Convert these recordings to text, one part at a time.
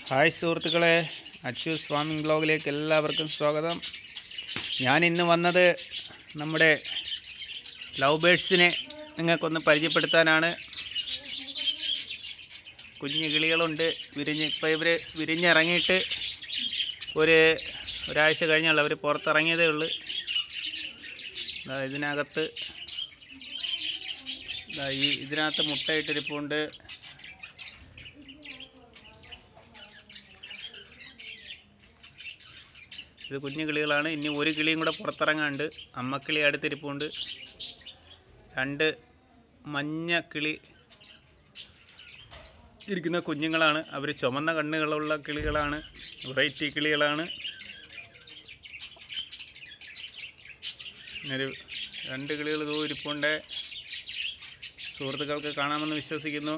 hi സുഹൃത്തുക്കളെ അച്ചൂസ് farming ബ്ലോഗിലേക്ക് എല്ലാവർക്കും സ്വാഗതം ഞാൻ ഇന്ന് വന്നത് നമ്മുടെ ലവ് ബേഡ്സിനെ നിങ്ങൾക്കൊന്ന് പരിചയപ്പെടുത്താനാണ് കുഞ്ഞു കിളികളുണ്ട് വിരിഞ്ഞ് ഇപ്പോൾ ഇവർ വിരിഞ്ഞിറങ്ങിയിട്ട് ഒരു ഒരാഴ്ച കഴിഞ്ഞുള്ള അവർ പുറത്തിറങ്ങിയതേ ഉള്ളൂ ദാ ഇതിനകത്ത് ദാ ഈ ഇതിനകത്ത് മുട്ടയിട്ടിരിപ്പുണ്ട് ഇത് കുഞ്ഞു കിളികളാണ് ഇനി ഒരു കിളിയും കൂടെ പുറത്തിറങ്ങാണ്ട് അമ്മക്കിളി അടുത്തിരിപ്പുണ്ട് രണ്ട് മഞ്ഞ കിളി ഇരിക്കുന്ന കുഞ്ഞുങ്ങളാണ് അവർ ചുമന്ന കണ്ണുകളുള്ള കിളികളാണ് വെറൈറ്റി കിളികളാണ് ഒരു രണ്ട് കിളികൾ ഇതോ ഇരിപ്പുണ്ട് സുഹൃത്തുക്കൾക്ക് കാണാമെന്ന് വിശ്വസിക്കുന്നു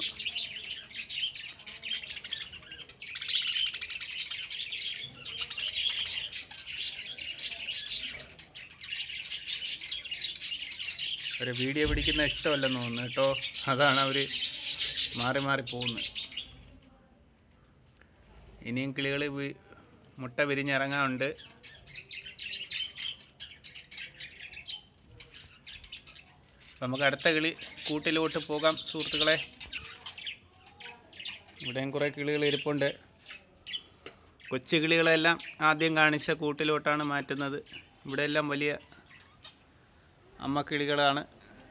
ഒരു വീഡിയോ പിടിക്കുന്ന ഇഷ്ടമല്ലെന്ന് തോന്നുന്നു കേട്ടോ അതാണ് അവർ മാറി മാറി പോകുന്നത് ഇനിയും കിളികൾ മുട്ട വിരിഞ്ഞിറങ്ങാനുണ്ട് അപ്പം നമുക്ക് അടുത്ത കിളി കൂട്ടിലോട്ട് പോകാം സുഹൃത്തുക്കളെ ഇവിടെയും കുറേ കിളികൾ ഇരിപ്പുണ്ട് കൊച്ചു കിളികളെല്ലാം ആദ്യം കാണിച്ച കൂട്ടിലോട്ടാണ് മാറ്റുന്നത് ഇവിടെയെല്ലാം വലിയ അമ്മക്കിളികളാണ്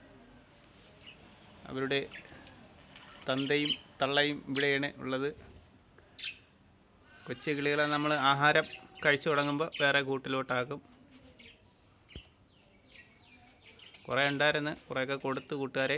അവരുടെ തന്തയും തള്ളയും ഇവിടെയാണ് ഉള്ളത് കൊച്ചു കിളികളെ നമ്മൾ ആഹാരം കഴിച്ചു തുടങ്ങുമ്പോൾ വേറെ കൂട്ടിലോട്ടാക്കും കുറേ ഉണ്ടായിരുന്നു കുറേയൊക്കെ കൊടുത്ത് കൂട്ടുകാരെ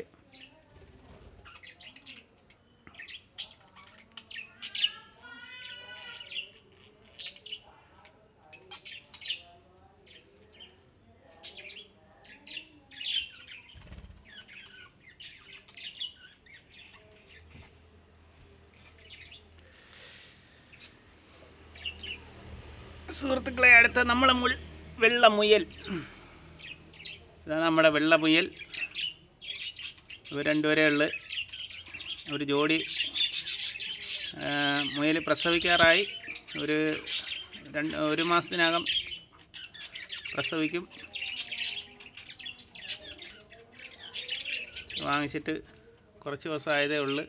സുഹൃത്തുക്കളെ അടുത്ത നമ്മളെ മുൾ വെള്ള മുയൽ ഇതാണ് നമ്മുടെ വെള്ള മുയൽ ഇവർ രണ്ടുപേരേ ഉള്ളു ഒരു ജോഡി ആ, മുയൽ പ്രസവിക്കാറായി ഒരു രണ്ട് ഒരു മാസത്തിനകം പ്രസവിക്കും വാങ്ങിച്ചിട്ട് കുറച്ച് ദിവസം ആയതേ ഉള്ളു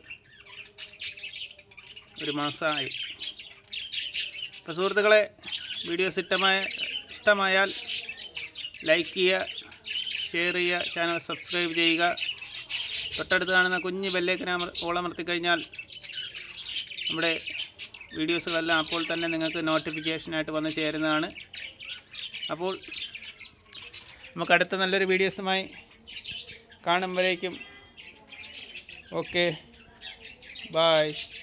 ഒരു മാസമായി അപ്പോൾ സുഹൃത്തുക്കളെ വീഡിയോസ് ഇഷ്ടമായ ഇഷ്ടമായാൽ ലൈക്ക് ചെയ്യുക ഷെയർ ചെയ്യുക ചാനൽ സബ്സ്ക്രൈബ് ചെയ്യുക തൊട്ടടുത്ത് കാണുന്ന കുഞ്ഞ് ബെല്ലേക്കിനെ അമർ ഓളമർത്തി കഴിഞ്ഞാൽ നമ്മുടെ വീഡിയോസുകളെല്ലാം അപ്പോൾ തന്നെ നിങ്ങൾക്ക് നോട്ടിഫിക്കേഷനായിട്ട് വന്ന് ചേരുന്നതാണ് അപ്പോൾ നമുക്ക് അടുത്ത നല്ലൊരു വീഡിയോസുമായി കാണുമ്പോഴേക്കും ഓക്കെ ബായ്